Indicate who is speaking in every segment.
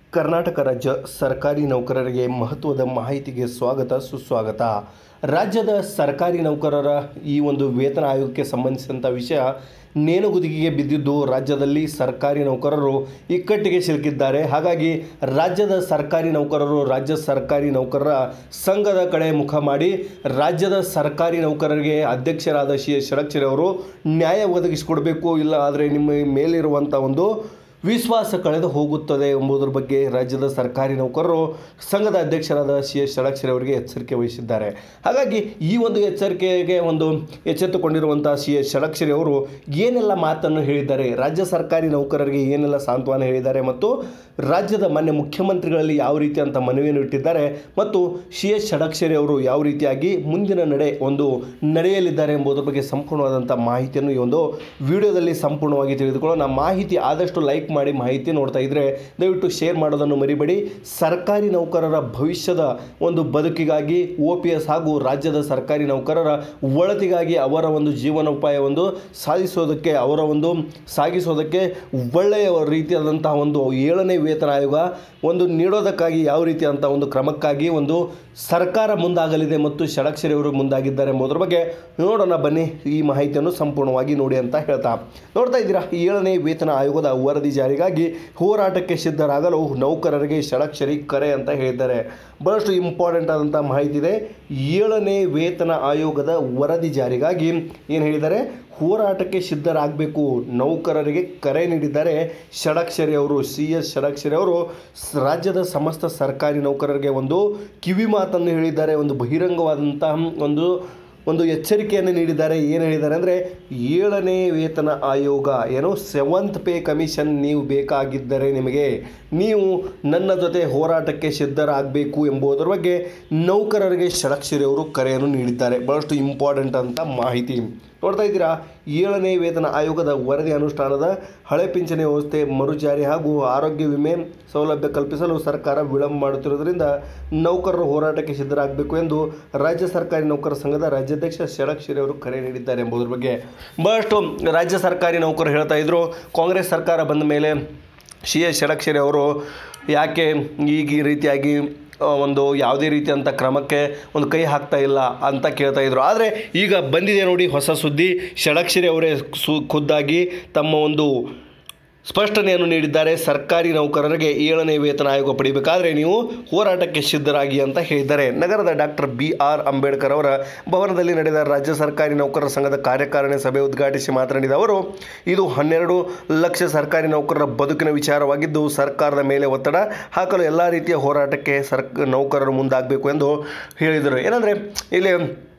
Speaker 1: ಕರ್ನಾಟಕ ರಾಜ್ಯ ಸರ್ಕಾರಿ ನೌಕರರಿಗೆ ಮಹತ್ವದ ಮಾಹಿತಿಗೆ ಸ್ವಾಗತ ಸುಸ್ವಾಗತ ರಾಜ್ಯದ ಸರ್ಕಾರಿ ನೌಕರರ ಈ ಒಂದು ವೇತನ ಆಯೋಗಕ್ಕೆ ಸಂಬಂಧಿಸಿದಂಥ ವಿಷಯ ನೇಣುಗುದಿಗೆಗೆ ಬಿದ್ದಿದ್ದು ರಾಜ್ಯದಲ್ಲಿ ಸರ್ಕಾರಿ ನೌಕರರು ಇಕ್ಕಟ್ಟಿಗೆ ಸಿಲುಕಿದ್ದಾರೆ ಹಾಗಾಗಿ ರಾಜ್ಯದ ಸರ್ಕಾರಿ ನೌಕರರು ರಾಜ್ಯ ಸರ್ಕಾರಿ ನೌಕರರ ಸಂಘದ ಕಡೆ ಮುಖ ಮಾಡಿ ರಾಜ್ಯದ ಸರ್ಕಾರಿ ನೌಕರರಿಗೆ ಅಧ್ಯಕ್ಷರಾದ ಶ್ರೀ ಷಡಕ್ಷರಿ ಅವರು ನ್ಯಾಯ ಒದಗಿಸಿಕೊಡಬೇಕು ಇಲ್ಲ ಆದರೆ ನಿಮ್ಮ ಮೇಲಿರುವಂಥ ಒಂದು ವಿಶ್ವಾಸ ಕಳೆದು ಹೋಗುತ್ತದೆ ಎಂಬುದರ ಬಗ್ಗೆ ರಾಜ್ಯದ ಸರ್ಕಾರಿ ನೌಕರರು ಸಂಘದ ಅಧ್ಯಕ್ಷರಾದ ಸಿ ಎಸ್ ಷಡಕ್ಷರಿ ಅವರಿಗೆ ಎಚ್ಚರಿಕೆ ವಹಿಸಿದ್ದಾರೆ ಹಾಗಾಗಿ ಈ ಒಂದು ಎಚ್ಚರಿಕೆಗೆ ಒಂದು ಎಚ್ಚೆತ್ತುಕೊಂಡಿರುವಂಥ ಸಿ ಎಸ್ ಷಡಕ್ಷರಿ ಅವರು ಏನೆಲ್ಲ ಮಾತನ್ನು ಹೇಳಿದ್ದಾರೆ ರಾಜ್ಯ ಸರ್ಕಾರಿ ನೌಕರರಿಗೆ ಏನೆಲ್ಲ ಸಾಂತ್ವನ ಹೇಳಿದ್ದಾರೆ ಮತ್ತು ರಾಜ್ಯದ ಮಾನ್ಯ ಮುಖ್ಯಮಂತ್ರಿಗಳಲ್ಲಿ ಯಾವ ರೀತಿಯಂಥ ಮನವಿಯನ್ನು ಇಟ್ಟಿದ್ದಾರೆ ಮತ್ತು ಸಿ ಎಸ್ ಷಡಕ್ಷರಿ ಅವರು ಯಾವ ರೀತಿಯಾಗಿ ಮುಂದಿನ ನಡೆ ಒಂದು ನಡೆಯಲಿದ್ದಾರೆ ಎಂಬುದರ ಬಗ್ಗೆ ಸಂಪೂರ್ಣವಾದಂಥ ಮಾಹಿತಿಯನ್ನು ಈ ಒಂದು ವಿಡಿಯೋದಲ್ಲಿ ಸಂಪೂರ್ಣವಾಗಿ ತಿಳಿದುಕೊಳ್ಳೋಣ ಮಾಹಿತಿ ಆದಷ್ಟು ಲೈಕ್ ಮಾಡಿ ಮಾಹಿತಿ ನೋಡ್ತಾ ಇದ್ದರೆ ದಯವಿಟ್ಟು ಶೇರ್ ಮಾಡೋದನ್ನು ಮರಿಬೇಡಿ ಸರ್ಕಾರಿ ನೌಕರರ ಭವಿಷ್ಯದ ಒಂದು ಬದುಕಿಗಾಗಿ ಒ ಪಿ ಎಸ್ ಹಾಗೂ ರಾಜ್ಯದ ಸರ್ಕಾರಿ ನೌಕರರ ಒಳತಿಗಾಗಿ ಅವರ ಒಂದು ಜೀವನೋಪಾಯ ಒಂದು ಸಾಧಿಸೋದಕ್ಕೆ ಅವರ ಒಂದು ಸಾಗಿಸೋದಕ್ಕೆ ಒಳ್ಳೆಯ ರೀತಿಯಾದಂತಹ ಒಂದು ಏಳನೇ ವೇತನ ಆಯೋಗ ಒಂದು ನೀಡೋದಕ್ಕಾಗಿ ಯಾವ ರೀತಿಯಂಥ ಒಂದು ಕ್ರಮಕ್ಕಾಗಿ ಒಂದು ಸರ್ಕಾರ ಮುಂದಾಗಲಿದೆ ಮತ್ತು ಷಡಕ್ಷರಿ ಅವರು ಮುಂದಾಗಿದ್ದಾರೆ ಎಂಬುದರ ಬಗ್ಗೆ ನೋಡೋಣ ಬನ್ನಿ ಈ ಮಾಹಿತಿಯನ್ನು ಸಂಪೂರ್ಣವಾಗಿ ನೋಡಿ ಅಂತ ಹೇಳ್ತಾ ನೋಡ್ತಾ ಇದ್ದೀರಾ ಈ ಏಳನೇ ವೇತನ ಆಯೋಗದ ವರದಿ ಜಾರಿಗಾಗಿ ಹೋರಾಟಕ್ಕೆ ಸಿದ್ಧರಾಗಲು ನೌಕರರಿಗೆ ಷಡಕ್ಷರಿ ಕರೆ ಅಂತ ಹೇಳಿದ್ದಾರೆ ಬಹಳಷ್ಟು ಇಂಪಾರ್ಟೆಂಟ್ ಆದಂಥ ಮಾಹಿತಿ ಇದೆ ಏಳನೇ ವೇತನ ಆಯೋಗದ ವರದಿ ಜಾರಿಗಾಗಿ ಏನು ಹೇಳಿದ್ದಾರೆ ಹೋರಾಟಕ್ಕೆ ಸಿದ್ಧರಾಗಬೇಕು ನೌಕರರಿಗೆ ಕರೆ ನೀಡಿದ್ದಾರೆ ಷಡಕ್ಷರಿ ಅವರು ಸಿ ಎಸ್ ಷಡಕ್ಷರಿ ಅವರು ಸ್- ರಾಜ್ಯದ ಸಮಸ್ತ ಸರ್ಕಾರಿ ನೌಕರರಿಗೆ ಒಂದು ಕಿವಿ ಮಾತನ್ನು ಹೇಳಿದ್ದಾರೆ ಒಂದು ಬಹಿರಂಗವಾದಂತಹ ಒಂದು ಒಂದು ಎಚ್ಚರಿಕೆಯನ್ನು ನೀಡಿದ್ದಾರೆ ಏನು ಹೇಳಿದ್ದಾರೆ ಅಂದರೆ ಏಳನೇ ವೇತನ ಆಯೋಗ ಏನು ಸೆವೆಂತ್ ಪೇ ಕಮಿಷನ್ ನೀವು ಬೇಕಾಗಿದ್ದರೆ ನಿಮಗೆ ನೀವು ನನ್ನ ಜೊತೆ ಹೋರಾಟಕ್ಕೆ ಸಿದ್ಧರಾಗಬೇಕು ಎಂಬುದರ ಬಗ್ಗೆ ನೌಕರರಿಗೆ ಷಡಕ್ಷರಿ ಅವರು ಕರೆಯನ್ನು ನೀಡಿದ್ದಾರೆ ಬಹಳಷ್ಟು ಇಂಪಾರ್ಟೆಂಟ್ ಅಂತ ಮಾಹಿತಿ ನೋಡ್ತಾ ಇದ್ದೀರಾ ಏಳನೇ ವೇತನ ಆಯೋಗದ ವರದಿ ಅನುಷ್ಠಾನದ ಹಳೆ ಪಿಂಚಣಿ ವ್ಯವಸ್ಥೆ ಮರುಜಾರಿ ಹಾಗೂ ಆರೋಗ್ಯ ವಿಮೆ ಸೌಲಭ್ಯ ಕಲ್ಪಿಸಲು ಸರ್ಕಾರ ವಿಳಂಬ ಮಾಡುತ್ತಿರುವುದರಿಂದ ನೌಕರರು ಹೋರಾಟಕ್ಕೆ ಸಿದ್ಧರಾಗಬೇಕು ಎಂದು ರಾಜ್ಯ ಸರ್ಕಾರಿ ನೌಕರ ಸಂಘದ ರಾಜ್ಯಾಧ್ಯಕ್ಷ ಷಡಕ್ಷರಿ ಅವರು ಕರೆ ನೀಡಿದ್ದಾರೆ ಎಂಬುದರ ಬಗ್ಗೆ ಬಹಳಷ್ಟು ರಾಜ್ಯ ಸರ್ಕಾರಿ ನೌಕರರು ಹೇಳ್ತಾ ಇದ್ರು ಕಾಂಗ್ರೆಸ್ ಸರ್ಕಾರ ಬಂದ ಮೇಲೆ ಸಿ ಎಸ್ ಷಡಕ್ಷರಿ ಅವರು ಯಾಕೆ ಈಗ ಈ ರೀತಿಯಾಗಿ ಆ, ಒಂದು ಯಾವುದೇ ರೀತಿಯಂಥ ಕ್ರಮಕ್ಕೆ ಒಂದು ಕೈ ಹಾಕ್ತಾ ಇಲ್ಲ ಅಂತ ಕೇಳ್ತಾ ಇದ್ರು ಆದರೆ ಈಗ ಬಂದಿದೆ ನೋಡಿ ಹೊಸ ಸುದ್ದಿ ಷಡಕ್ಷರಿ ಅವರೇ ಸು ಖುದ್ದಾಗಿ ತಮ್ಮ ಒಂದು ಸ್ಪಷ್ಟನೆಯನ್ನು ನೀಡಿದ್ದಾರೆ ಸರ್ಕಾರಿ ನೌಕರರಿಗೆ ಏಳನೇ ವೇತನ ಆಯೋಗ ಪಡಿಬೇಕಾದ್ರೆ ನೀವು ಹೋರಾಟಕ್ಕೆ ಸಿದ್ಧರಾಗಿ ಅಂತ ಹೇಳಿದ್ದಾರೆ ನಗರದ ಡಾಕ್ಟರ್ ಬಿ ಆರ್ ಅಂಬೇಡ್ಕರ್ ಅವರ ಭವನದಲ್ಲಿ ನಡೆದ ರಾಜ್ಯ ಸರ್ಕಾರಿ ನೌಕರರ ಸಂಘದ ಕಾರ್ಯಕಾರಿಣಿ ಸಭೆ ಉದ್ಘಾಟಿಸಿ ಮಾತನಾಡಿದ ಅವರು ಇದು ಹನ್ನೆರಡು ಲಕ್ಷ ಸರ್ಕಾರಿ ನೌಕರರ ಬದುಕಿನ ವಿಚಾರವಾಗಿದ್ದು ಸರ್ಕಾರದ ಮೇಲೆ ಒತ್ತಡ ಹಾಕಲು ಎಲ್ಲ ರೀತಿಯ ಹೋರಾಟಕ್ಕೆ ಸರ್ಕ ನೌಕರರು ಮುಂದಾಗಬೇಕು ಎಂದು ಹೇಳಿದರು ಏನಂದರೆ ಇಲ್ಲಿ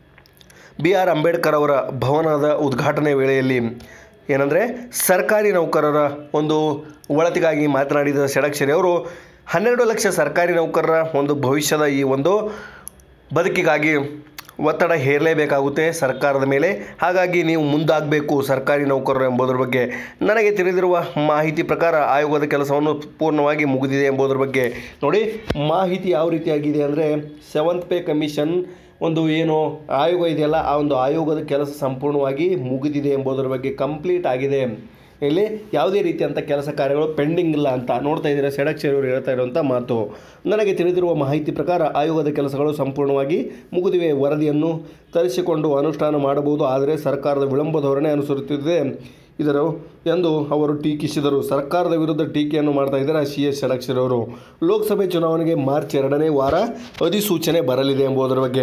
Speaker 1: ಬಿ ಆರ್ ಅಂಬೇಡ್ಕರ್ ಅವರ ಭವನದ ಉದ್ಘಾಟನೆ ವೇಳೆಯಲ್ಲಿ ಏನಂದರೆ ಸರ್ಕಾರಿ ನೌಕರರ ಒಂದು ಒಳತಿಗಾಗಿ ಮಾತನಾಡಿದ ಷಡಕ್ಷರಿ ಅವರು ಹನ್ನೆರಡು ಲಕ್ಷ ಸರ್ಕಾರಿ ನೌಕರರ ಒಂದು ಭವಿಷ್ಯದ ಈ ಒಂದು ಬದುಕಿಗಾಗಿ ಒತ್ತಡ ಹೇರಲೇಬೇಕಾಗುತ್ತೆ ಸರ್ಕಾರದ ಮೇಲೆ ಹಾಗಾಗಿ ನೀವು ಮುಂದಾಗಬೇಕು ಸರ್ಕಾರಿ ನೌಕರರು ಎಂಬುದರ ಬಗ್ಗೆ ನನಗೆ ತಿಳಿದಿರುವ ಮಾಹಿತಿ ಪ್ರಕಾರ ಆಯೋಗದ ಕೆಲಸವನ್ನು ಪೂರ್ಣವಾಗಿ ಮುಗಿದಿದೆ ಎಂಬುದರ ಬಗ್ಗೆ ನೋಡಿ ಮಾಹಿತಿ ಯಾವ ರೀತಿಯಾಗಿದೆ ಅಂದರೆ ಸೆವೆಂತ್ ಪೇ ಕಮಿಷನ್ ಒಂದು ಏನು ಆಯೋಗ ಇದೆಯಲ್ಲ ಆ ಒಂದು ಆಯೋಗದ ಕೆಲಸ ಸಂಪೂರ್ಣವಾಗಿ ಮುಗಿದಿದೆ ಎಂಬುದರ ಬಗ್ಗೆ ಕಂಪ್ಲೀಟ್ ಆಗಿದೆ ಇಲ್ಲಿ ಯಾವುದೇ ರೀತಿಯಂಥ ಕೆಲಸ ಕಾರ್ಯಗಳು ಪೆಂಡಿಂಗ್ ಇಲ್ಲ ಅಂತ ನೋಡ್ತಾ ಇದ್ದೀರಾ ಸೆಡಕ್ಷರಿ ಅವರು ಹೇಳ್ತಾ ಇರುವಂಥ ಮಾತು ನನಗೆ ತಿಳಿದಿರುವ ಮಾಹಿತಿ ಪ್ರಕಾರ ಆಯೋಗದ ಕೆಲಸಗಳು ಸಂಪೂರ್ಣವಾಗಿ ಮುಗಿದಿವೆ ವರದಿಯನ್ನು ತರಿಸಿಕೊಂಡು ಅನುಷ್ಠಾನ ಮಾಡಬಹುದು ಆದರೆ ಸರ್ಕಾರದ ವಿಳಂಬ ಧೋರಣೆ ಅನುಸರಿಸುತ್ತಿದೆ ಇದರ ಎಂದು ಅವರು ಟೀಕಿಸಿದರು ಸರ್ಕಾರದ ವಿರುದ್ಧ ಟೀಕೆಯನ್ನು ಮಾಡ್ತಾ ಇದ್ದಾರೆ ಸಿ ಎಸ್ ಷಡಕ್ಷರಿ ಅವರು ಲೋಕಸಭೆ ಚುನಾವಣೆಗೆ ಮಾರ್ಚ್ ಎರಡನೇ ವಾರ ಅಧಿಸೂಚನೆ ಬರಲಿದೆ ಎಂಬುದರ ಬಗ್ಗೆ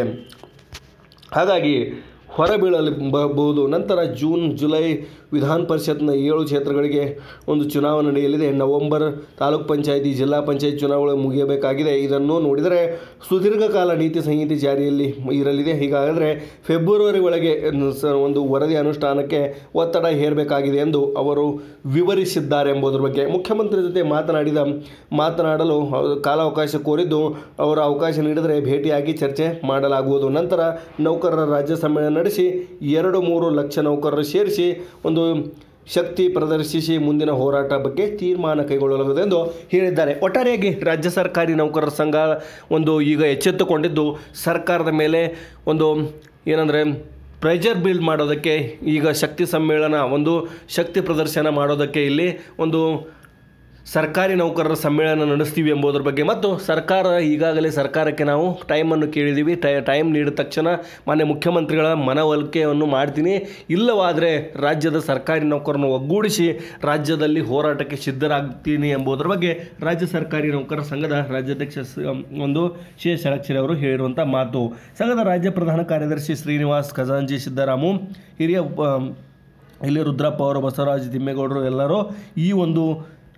Speaker 1: ಹಾಗಾಗಿ ಹೊರಬೀಳಬಹುದು ನಂತರ ಜೂನ್ ಜುಲೈ ವಿಧಾನ ಪರಿಷತ್ನ ಏಳು ಕ್ಷೇತ್ರಗಳಿಗೆ ಒಂದು ಚುನಾವಣೆ ನಡೆಯಲಿದೆ ನವೆಂಬರ್ ತಾಲೂಕ್ ಪಂಚಾಯತಿ ಜಿಲ್ಲಾ ಪಂಚಾಯತ್ ಚುನಾವಣೆ ಮುಗಿಯಬೇಕಾಗಿದೆ ಇದನ್ನು ನೋಡಿದರೆ ಸುದೀರ್ಘ ಕಾಲ ನೀತಿ ಸಂಹಿತೆ ಜಾರಿಯಲ್ಲಿ ಇರಲಿದೆ ಹೀಗಾದರೆ ಫೆಬ್ರವರಿ ಒಳಗೆ ಸ- ಒಂದು ವರದಿ ಅನುಷ್ಠಾನಕ್ಕೆ ಒತ್ತಡ ಹೇರಬೇಕಾಗಿದೆ ಎಂದು ಅವರು ವಿವರಿಸಿದ್ದಾರೆ ಎಂಬುದರ ಬಗ್ಗೆ ಮುಖ್ಯಮಂತ್ರಿ ಜೊತೆ ಮಾತನಾಡಿದ ಮಾತನಾಡಲು ಕಾಲಾವಕಾಶ ಕೋರಿದ್ದು ಅವರ ಅವಕಾಶ ನೀಡಿದರೆ ಭೇಟಿಯಾಗಿ ಚರ್ಚೆ ಮಾಡಲಾಗುವುದು ನಂತರ ನೌಕರರ ರಾಜ್ಯ ಸಮ್ಮೇಳನ ನಡೆಸಿ ಎರಡು ಮೂರು ಲಕ್ಷ ನೌಕರರು ಸೇರಿಸಿ ಒಂದು ಶಕ್ತಿ ಪ್ರದರ್ಶಿಸಿ ಮುಂದಿನ ಹೋರಾಟ ಬಗ್ಗೆ ತೀರ್ಮಾನ ಕೈಗೊಳ್ಳಲಾಗುವುದು ಎಂದು ಹೇಳಿದ್ದಾರೆ ಒಟ್ಟಾರೆಯಾಗಿ ರಾಜ್ಯ ಸರ್ಕಾರಿ ನೌಕರರ ಸಂಘ ಒಂದು ಈಗ ಎಚ್ಚೆತ್ತುಕೊಂಡಿದ್ದು ಸರ್ಕಾರದ ಮೇಲೆ ಒಂದು ಏನಂದರೆ ಪ್ರೆಷರ್ ಬಿಲ್ಡ್ ಮಾಡೋದಕ್ಕೆ ಈಗ ಶಕ್ತಿ ಸಮ್ಮೇಳನ ಒಂದು ಶಕ್ತಿ ಪ್ರದರ್ಶನ ಮಾಡೋದಕ್ಕೆ ಇಲ್ಲಿ ಒಂದು ಸರ್ಕಾರಿ ನೌಕರರ ಸಮ್ಮೇಳನ ನಡೆಸ್ತೀವಿ ಎಂಬುದರ ಬಗ್ಗೆ ಮತ್ತು ಸರ್ಕಾರ ಈಗಾಗಲೇ ಸರ್ಕಾರಕ್ಕೆ ನಾವು ಟೈಮನ್ನು ಕೇಳಿದ್ದೀವಿ ಟೈ ಟೈಮ್ ನೀಡಿದ ತಕ್ಷಣ ಮಾನ್ಯ ಮುಖ್ಯಮಂತ್ರಿಗಳ ಮನವೊಲಿಕೆಯನ್ನು ಮಾಡ್ತೀನಿ ಇಲ್ಲವಾದರೆ ರಾಜ್ಯದ ಸರ್ಕಾರಿ ನೌಕರನ್ನು ಒಗ್ಗೂಡಿಸಿ ರಾಜ್ಯದಲ್ಲಿ ಹೋರಾಟಕ್ಕೆ ಸಿದ್ಧರಾಗ್ತೀನಿ ಎಂಬುದರ ಬಗ್ಗೆ ರಾಜ್ಯ ಸರ್ಕಾರಿ ನೌಕರರ ಸಂಘದ ರಾಜ್ಯಾಧ್ಯಕ್ಷ ಸ- ಒಂದು ಶೇ ಷಡಕ್ಷರಿ ಅವರು ಹೇಳಿರುವಂಥ ಮಾತು ಸಂಘದ ರಾಜ್ಯ ಪ್ರಧಾನ ಕಾರ್ಯದರ್ಶಿ ಶ್ರೀನಿವಾಸ್ ಖಜಾಂಜಿ ಸಿದ್ದರಾಮು ಹಿರಿಯ ಆ, ಇಲ್ಲಿ ರುದ್ರಪ್ಪ ಅವರು ಬಸವರಾಜ್ ತಿಮ್ಮೇಗೌಡರು ಎಲ್ಲರೂ ಈ ಒಂದು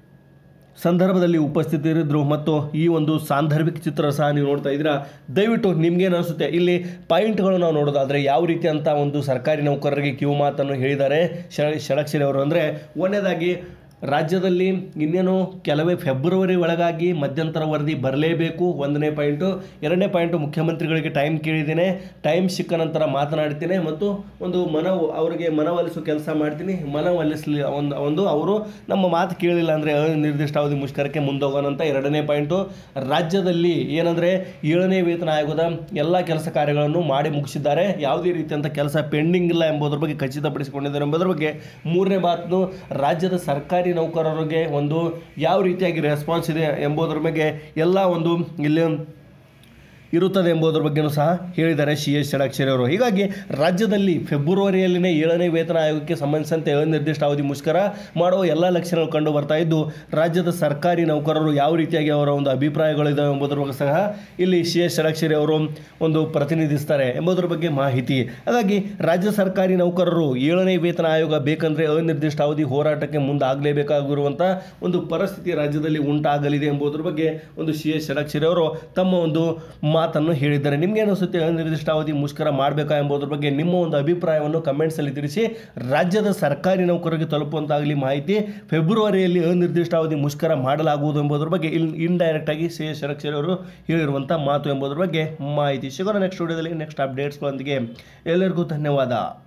Speaker 1: ಸಂದರ್ಭದಲ್ಲಿ ಉಪಸ್ಥಿತರಿದ್ದರು ಮತ್ತು ಈ ಒಂದು ಸಾಂದರ್ಭಿಕ ಚಿತ್ರ ಸಹ ನೀವು ನೋಡ್ತಾ ಇದ್ದೀರಾ ದಯವಿಟ್ಟು ನಿಮ್ಗೇನು ಅನಿಸುತ್ತೆ ಇಲ್ಲಿ ಪಾಯಿಂಟ್ಗಳು ನಾವು ನೋಡೋದಾದರೆ ಯಾವ ರೀತಿ ಅಂತ ಒಂದು ಸರ್ಕಾರಿ ನೌಕರರಿಗೆ ಕಿವು ಮಾತನ್ನು ಹೇಳಿದ್ದಾರೆ ಷ ಷಡಕ್ಷರಿ ಅವರು ಅಂದರೆ ಒಂದನೇದಾಗಿ ರಾಜ್ಯದಲ್ಲಿ ಇನ್ನೇನು ಕೆಲವೇ ಫೆಬ್ರವರಿ ಒಳಗಾಗಿ ಮಧ್ಯಂತರ ವರದಿ ಬರಲೇಬೇಕು ಒಂದನೇ ಪಾಯಿಂಟು ಎರಡನೇ ಪಾಯಿಂಟು ಮುಖ್ಯಮಂತ್ರಿಗಳಿಗೆ ಟೈಮ್ ಕೇಳಿದ್ದೇನೆ ಟೈಮ್ ಸಿಕ್ಕ ನಂತರ ಮಾತನಾಡ್ತೇನೆ ಮತ್ತು ಒಂದು ಮನವು ಅವರಿಗೆ ಮನವೊಲಿಸುವ ಕೆಲಸ ಮಾಡ್ತೀನಿ ಮನವೊಲಿಸಲಿ ಒಂದು ಒಂದು ಅವರು ನಮ್ಮ ಮಾತು ಕೇಳಿಲ್ಲ ಅಂದರೆ ಅನಿರ್ದಿಷ್ಟಾವಧಿ ಮುಷ್ಕರಕ್ಕೆ ಮುಂದೋಗೋಣ ಅಂತ ಎರಡನೇ ಪಾಯಿಂಟು ರಾಜ್ಯದಲ್ಲಿ ಏನಂದರೆ ಏಳನೇ ವೇತನ ಆಯೋಗದ ಎಲ್ಲ ಕೆಲಸ ಕಾರ್ಯಗಳನ್ನು ಮಾಡಿ ಮುಗಿಸಿದ್ದಾರೆ ಯಾವುದೇ ರೀತಿಯಂಥ ಕೆಲಸ ಪೆಂಡಿಂಗ್ ಇಲ್ಲ ಎಂಬುದರ ಬಗ್ಗೆ ಖಚಿತಪಡಿಸಿಕೊಂಡಿದ್ದಾರೆ ಎಂಬುದರ ಬಗ್ಗೆ ಮೂರನೇ ಮಾತು ರಾಜ್ಯದ ಸರ್ಕಾರಿ ನೌಕರರಿಗೆ ಒಂದು ಯಾವ ರೀತಿಯಾಗಿ ರೆಸ್ಪಾನ್ಸ್ ಇದೆ ಎಂಬುದರ ಬಗ್ಗೆ ಎಲ್ಲ ಒಂದು ಇಲ್ಲಿ ಇರುತ್ತದೆ ಎಂಬುದರ ಬಗ್ಗೆನೂ ಸಹ ಹೇಳಿದ್ದಾರೆ ಸಿ ಎಸ್ ಷಡಾಕ್ಷರಿ ಅವರು ಹೀಗಾಗಿ ರಾಜ್ಯದಲ್ಲಿ ಫೆಬ್ರವರಿಯಲ್ಲಿನೇ ಏಳನೇ ವೇತನ ಆಯೋಗಕ್ಕೆ ಸಂಬಂಧಿಸಿದಂತೆ ಅನಿರ್ದಿಷ್ಟ ಅವಧಿ ಮುಷ್ಕರ ಮಾಡುವ ಎಲ್ಲ ಲಕ್ಷಣಗಳು ಕಂಡು ಬರ್ತಾ ಇದ್ದು ರಾಜ್ಯದ ಸರ್ಕಾರಿ ನೌಕರರು ಯಾವ ರೀತಿಯಾಗಿ ಅವರ ಒಂದು ಅಭಿಪ್ರಾಯಗಳಿದ್ದಾವೆ ಎಂಬುದರ ಬಗ್ಗೆ ಸಹ ಇಲ್ಲಿ ಸಿ ಎಸ್ ಷಡಾಕ್ಷರಿ ಅವರು ಒಂದು ಪ್ರತಿನಿಧಿಸ್ತಾರೆ ಎಂಬುದರ ಬಗ್ಗೆ ಮಾಹಿತಿ ಹಾಗಾಗಿ ರಾಜ್ಯ ಸರ್ಕಾರಿ ನೌಕರರು ಏಳನೇ ವೇತನ ಆಯೋಗ ಬೇಕಂದರೆ ಅನಿರ್ದಿಷ್ಟ ಅವಧಿ ಹೋರಾಟಕ್ಕೆ ಮುಂದಾಗಲೇಬೇಕಾಗಿರುವಂಥ ಒಂದು ಪರಿಸ್ಥಿತಿ ರಾಜ್ಯದಲ್ಲಿ ಉಂಟಾಗಲಿದೆ ಎಂಬುದರ ಬಗ್ಗೆ ಒಂದು ಸಿ ಎಸ್ ಷಡಾಕ್ಷರಿ ಅವರು ತಮ್ಮ ಒಂದು ಮಾತನ್ನು ಹೇಳಿದ್ದಾರೆ ನಿಮ್ಗೆ ಅನಿಸುತ್ತೆ ಅನಿರ್ದಿಷ್ಟ ಅವಧಿ ಮುಷ್ಕರ ಮಾಡಬೇಕಾ ಎಂಬುದರ ಬಗ್ಗೆ ನಿಮ್ಮ ಒಂದು ಅಭಿಪ್ರಾಯವನ್ನು ಕಮೆಂಟ್ಸಲ್ಲಿ ತಿಳಿಸಿ ರಾಜ್ಯದ ಸರ್ಕಾರಿ ನೌಕರರಿಗೆ ತಲುಪುವಂತಾಗಲಿ ಮಾಹಿತಿ ಫೆಬ್ರವರಿಯಲ್ಲಿ ಅನಿರ್ದಿಷ್ಟಾವಧಿ ಮುಷ್ಕರ ಮಾಡಲಾಗುವುದು ಎಂಬುದರ ಬಗ್ಗೆ ಇನ್ ಇಂಡೈರೆಕ್ಟ್ ಆಗಿ ಸಿ ಎಸ್ ಷಡಕ್ಷರಿ ಅವರು ಹೇಳಿರುವಂಥ ಮಾತು ಎಂಬುದರ ಬಗ್ಗೆ ಮಾಹಿತಿ ಸಿಗೋಣ ನೆಕ್ಸ್ಟ್ ವಿಡಿಯೋದಲ್ಲಿ ನೆಕ್ಸ್ಟ್ ಅಪ್ಡೇಟ್ಸ್ಗಳೊಂದಿಗೆ ಎಲ್ಲರಿಗೂ ಧನ್ಯವಾದ